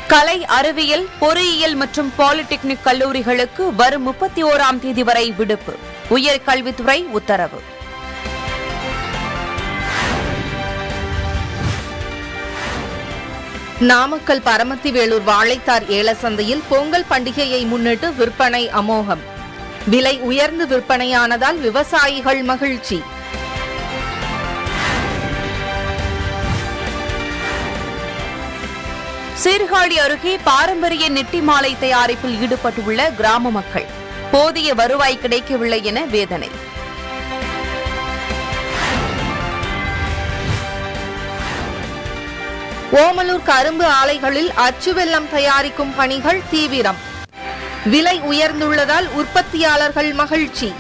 கலை அறிவியல் பொறியியல் மற்றும் பாலிடெக்னிக் கல்லூரிகளுக்கு வரும் முப்பத்தி ஓராம் தேதி வரை விடுப்பு உயர்கல்வித்துறை உத்தரவு நாமக்கல் பரமத்தி வேலூர் வாழைத்தார் ஏலசந்தையில் பொங்கல் பண்டிகையை முன்னிட்டு விற்பனை அமோகம் விலை உயர்ந்து விற்பனையானதால் விவசாயிகள் மகிழ்ச்சி சீர்காழி அருகே பாரம்பரிய நெட்டி மாலை தயாரிப்பில் ஈடுபட்டுள்ள கிராம மக்கள் போதிய வருவாய் கிடைக்கவில்லை என வேதனை ஓமலூர் கரும்பு ஆலைகளில் அச்சு வெல்லம் தயாரிக்கும் பணிகள் தீவிரம் விலை உயர்ந்துள்ளதால் உற்பத்தியாளர்கள் மகிழ்ச்சி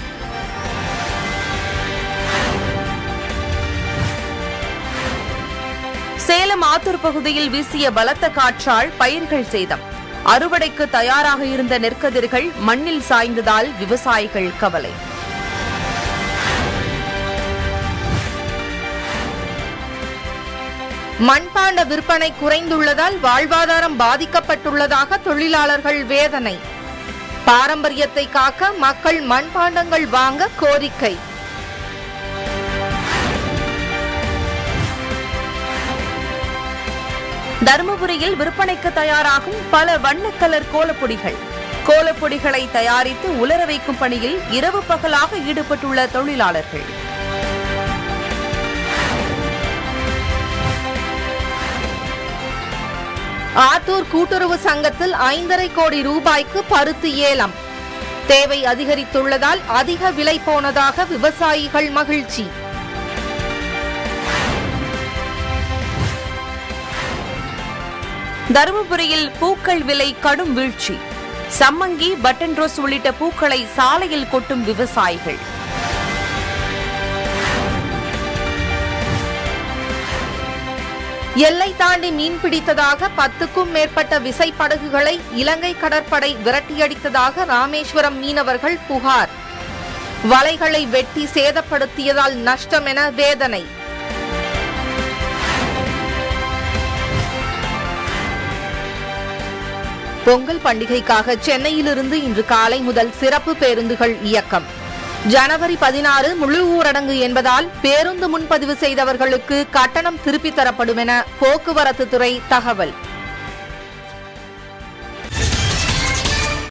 சேலம் ஆத்தூர் பகுதியில் வீசிய பலத்த காற்றால் பயிர்கள் சேதம் அறுவடைக்கு தயாராக இருந்த நெற்கதிர்கள் மண்ணில் சாய்ந்ததால் விவசாயிகள் கவலை மண்பாண்ட விற்பனை குறைந்துள்ளதால் வாழ்வாதாரம் பாதிக்கப்பட்டுள்ளதாக தொழிலாளர்கள் வேதனை பாரம்பரியத்தை காக்க மக்கள் மண்பாண்டங்கள் வாங்க கோரிக்கை தருமபுரியில் விற்பனைக்கு தயாராகும் பல வண்ண கலர் கோலப்பொடிகள் கோலப்பொடிகளை தயாரித்து உலர வைக்கும் பணியில் இரவு பகலாக ஈடுபட்டுள்ள தொழிலாளர்கள் ஆத்தூர் கூட்டுறவு சங்கத்தில் ஐந்தரை கோடி ரூபாய்க்கு பருத்தி ஏலம் தேவை அதிகரித்துள்ளதால் அதிக விலை போனதாக விவசாயிகள் மகிழ்ச்சி தருமபுரியில் பூக்கள் விலை கடும் வீழ்ச்சி சம்மங்கி பட்டன் ரோஸ் உள்ளிட்ட பூக்களை சாலையில் கொட்டும் விவசாயிகள் எல்லை தாண்டி மீன் பிடித்ததாக பத்துக்கும் மேற்பட்ட விசைப்படகுகளை இலங்கை கடற்படை விரட்டியடித்ததாக ராமேஸ்வரம் மீனவர்கள் புகார் வலைகளை வெட்டி சேதப்படுத்தியதால் நஷ்டம் என வேதனை பொங்கல் பண்டிகைக்காக சென்னையிலிருந்து இன்று காலை முதல் சிறப்பு பேருந்துகள் இயக்கம் ஜனவரி பதினாறு முழு ஊரடங்கு என்பதால் பேருந்து முன்பதிவு செய்தவர்களுக்கு கட்டணம் திருப்பித் தரப்படும் என போக்குவரத்து துறை தகவல்